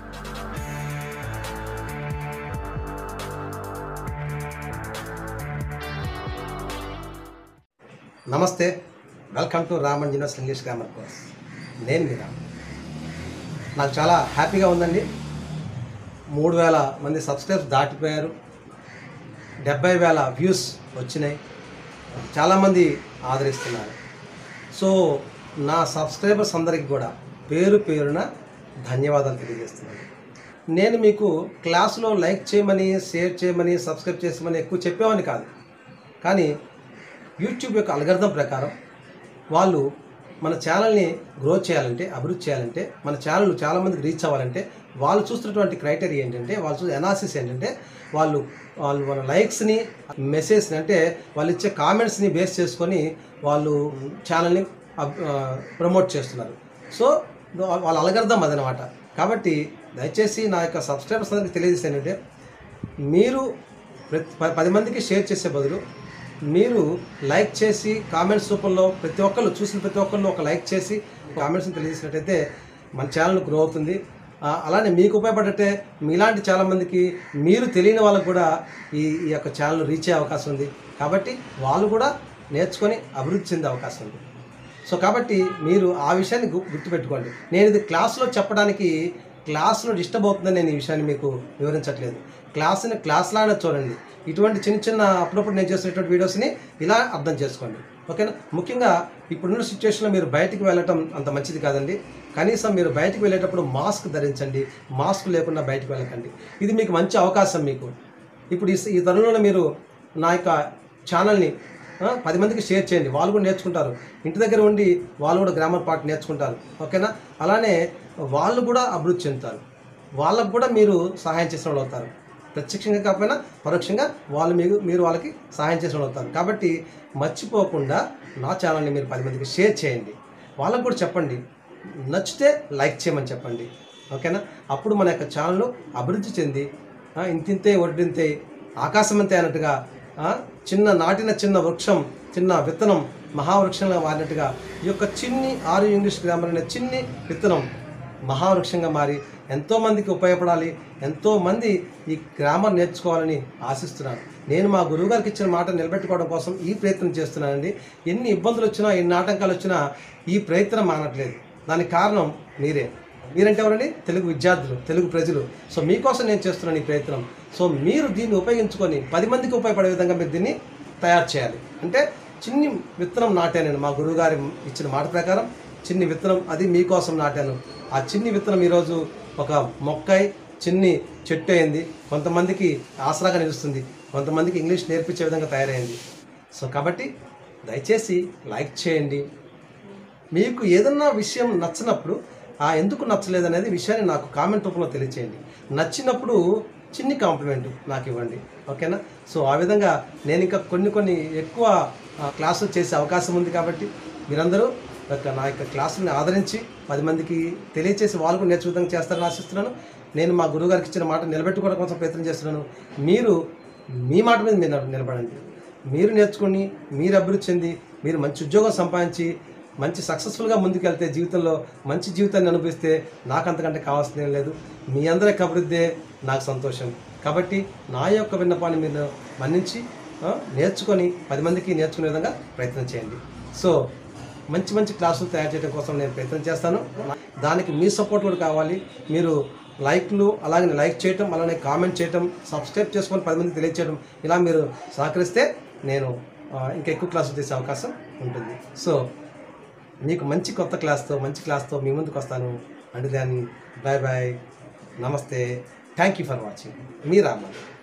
నమస్తే welcome to Raman universe English grammar course నేను మీరా నాకు చాలా హ్యాపీగా ఉందండి మూడు వేల మంది సబ్స్క్రైబర్స్ దాటిపోయారు డెబ్బై వేల వ్యూస్ వచ్చినాయి చాలామంది ఆదరిస్తున్నారు సో నా సబ్స్క్రైబర్స్ అందరికి కూడా పేరు పేరున ధన్యవాదాలు తెలియజేస్తున్నాను నేను మీకు క్లాస్లో లైక్ చేయమని షేర్ చేయమని సబ్స్క్రైబ్ చేసామని ఎక్కువ చెప్పేవాడిని కాదు కానీ యూట్యూబ్ యొక్క అల్గర్థం ప్రకారం వాళ్ళు మన ఛానల్ని గ్రో చేయాలంటే అభివృద్ధి చేయాలంటే మన ఛానల్ చాలామందికి రీచ్ అవ్వాలంటే వాళ్ళు చూస్తున్నటువంటి క్రైటీరియా ఏంటంటే వాళ్ళు చూసే అనాలిసిస్ ఏంటంటే వాళ్ళు వాళ్ళు మన లైక్స్ని మెసేజ్ని అంటే వాళ్ళు ఇచ్చే కామెంట్స్ని బేస్ చేసుకొని వాళ్ళు ఛానల్ని ప్రమోట్ చేస్తున్నారు సో వాళ్ళ అలగర్థం అదనమాట కాబట్టి దయచేసి నా యొక్క సబ్స్క్రైబర్స్ అందరికీ తెలియజేస్తే ఏంటంటే మీరు ప్రతి ప- పది మందికి షేర్ చేసే బదులు మీరు లైక్ చేసి కామెంట్స్ రూపంలో ప్రతి ఒక్కళ్ళు చూసిన ప్రతి ఒక్కళ్ళు ఒక లైక్ చేసి కామెంట్స్ని తెలియజేసినట్టయితే మన ఛానల్ గ్రో అవుతుంది ఆ, అలానే మీకు ఉపయోగపడటే మీలాంటి చాలామందికి మీరు తెలియని వాళ్ళకు కూడా ఈ ఈ యొక్క ఛానల్ రీచ్ అయ్యే అవకాశం ఉంది కాబట్టి వాళ్ళు కూడా నేర్చుకొని అభివృద్ధి చెందే అవకాశం ఉంది సో కాబట్టి మీరు ఆ విషయాన్ని గు- గుర్తుపెట్టుకోండి నేను ఇది క్లాస్లో చెప్పడానికి క్లాస్లో డిస్టర్బ్ అవుతుందని నేను ఈ విషయాన్ని మీకు వివరించట్లేదు క్లాస్ని క్లాస్లానే చూడండి ఇటువంటి చిన్న చిన్న అప్పుడప్పుడు నేను చేస్తున్నటువంటి వీడియోస్ని ఇలా అర్థం చేసుకోండి ఓకేనా ముఖ్యంగా ఇప్పుడున్న సిచ్యువేషన్లో మీరు బయటికి వెళ్ళటం అంత మంచిది కాదండి కనీసం మీరు బయటికి వెళ్ళేటప్పుడు మాస్క్ ధరించండి మాస్క్ లేకుండా బయటికి వెళ్ళకండి ఇది మీకు మంచి అవకాశం మీకు ఇప్పుడు ఈ ఈ తరుణంలో మీరు నా యొక్క ఛానల్ని ఆ, పది మందికి షేర్ చేయండి వాళ్ళు కూడా నేర్చుకుంటారు ఇంటి దగ్గర ఉండి వాళ్ళు కూడా గ్రామర్ పార్ట్ నేర్చుకుంటారు ఓకేనా అలానే వాళ్ళు కూడా అభివృద్ధి చెందుతారు వాళ్ళకు కూడా మీరు సహాయం చేసిన వాళ్ళు అవుతారు ప్రత్యక్షంగా కాకపోయినా పరోక్షంగా వాళ్ళు మీకు మీరు వాళ్ళకి సహాయం చేసిన వాళ్ళు అవుతారు కాబట్టి మర్చిపోకుండా నా ఛానల్ని మీరు పది మందికి షేర్ చేయండి వాళ్ళకు కూడా చెప్పండి నచ్చితే లైక్ చేయమని చెప్పండి ఓకేనా అప్పుడు మన యొక్క ఛానల్ అభివృద్ధి చెంది ఆ, ఇంతింతే ఒడ్డింతే ఆకాశమంతే అన్నట్టుగా ఆ, చిన్న నాటిన చిన్న వృక్షం చిన్న విత్తనం మహావృక్షంగా మారినట్టుగా ఈ యొక్క చిన్ని ఆరు ఇంగ్లీష్ గ్రామర్ అనే చిన్ని విత్తనం మహావృక్షంగా మారి ఎంతోమందికి ఉపయోగపడాలి ఎంతోమంది ఈ గ్రామర్ నేర్చుకోవాలని ఆశిస్తున్నాను నేను మా గురువుగారికి ఇచ్చిన మాట నిలబెట్టుకోవడం కోసం ఈ ప్రయత్నం చేస్తున్నానండి ఎన్ని ఇబ్బందులు వచ్చినా ఎన్ని ఆటంకాలు వచ్చినా ఈ ప్రయత్నం మానట్లేదు దానికి కారణం మీరే మీరంటే ఎవరండి తెలుగు విద్యార్థులు తెలుగు ప్రజలు సో మీకోసం నేను చేస్తున్నాను ఈ ప్రయత్నం సో మీరు దీన్ని ఉపయోగించుకొని పది మందికి ఉపయోగపడే విధంగా మీరు దీన్ని తయారు చేయాలి అంటే చిన్ని విత్తనం నాటాను నేను మా గురువుగారి ఇచ్చిన మాట ప్రకారం చిన్ని విత్తనం అది మీకోసం నాటాను ఆ చిన్ని విత్తనం ఈరోజు ఒక మొక్కై చిన్ని చెట్టు అయింది కొంతమందికి ఆసరాగా నిలుస్తుంది కొంతమందికి ఇంగ్లీష్ నేర్పించే విధంగా తయారైంది సో కాబట్టి దయచేసి లైక్ చేయండి మీకు ఏదన్నా విషయం నచ్చినప్పుడు ఆ ఎందుకు నచ్చలేదు అనేది విషయాన్ని నాకు కామెంట్ రూపంలో తెలియచేయండి నచ్చినప్పుడు చిన్ని కాంప్లిమెంట్ నాకు ఇవ్వండి ఓకేనా సో ఆ విధంగా నేను ఇంకా కొన్ని కొన్ని ఎక్కువ ఆ, క్లాసులు చేసే అవకాశం ఉంది కాబట్టి మీరందరూ యొక్క నా యొక్క క్లాసుని ఆదరించి పది మందికి తెలియచేసి వాళ్ళు కూడా నేర్చు విధంగా చేస్తారని ఆశిస్తున్నాను నేను మా గురువుగారికి ఇచ్చిన మాట నిలబెట్టుకోవడం కోసం ప్రయత్నం చేస్తున్నాను మీరు మీ మాట మీద మీరు నిల- నిలబడండి మీరు నేర్చుకుని మీరు అభివృద్ధి చెంది మీరు మంచి ఉద్యోగం సంపాదించి మంచి సక్సెస్ఫుల్గా ముందుకెళ్తే జీవితంలో మంచి జీవితాన్ని అనుభవిస్తే నాకు అంతకంటే కావాల్సింది ఏం లేదు మీ అందరికి అభివృద్ధే నాకు సంతోషం కాబట్టి నా యొక్క విన్నపాన్ని మీరు మన్నించి ఆ, నేర్చుకొని పది మందికి నేర్చుకునే విధంగా ప్రయత్నం చేయండి సో మంచి మంచి క్లాసులు తయారు చేయడం కోసం నేను ప్రయత్నం చేస్తాను దానికి మీ సపోర్ట్ కూడా కావాలి మీరు లైక్లు అలాగే లైక్ చేయటం అలానే కామెంట్ చేయటం సబ్స్క్రైబ్ చేసుకొని పది మందికి తెలియచేయడం ఇలా మీరు సహకరిస్తే నేను ఆ, ఇంకా ఎక్కువ క్లాసులు చేసే అవకాశం ఉంటుంది సో మీకు మంచి కొత్త క్లాస్తో మంచి క్లాస్తో మీ ముందుకు వస్తాను అండ్ దాన్ని బాయ్ బాయ్ నమస్తే థ్యాంక్ యూ ఫర్ వాచింగ్ మీ రామన్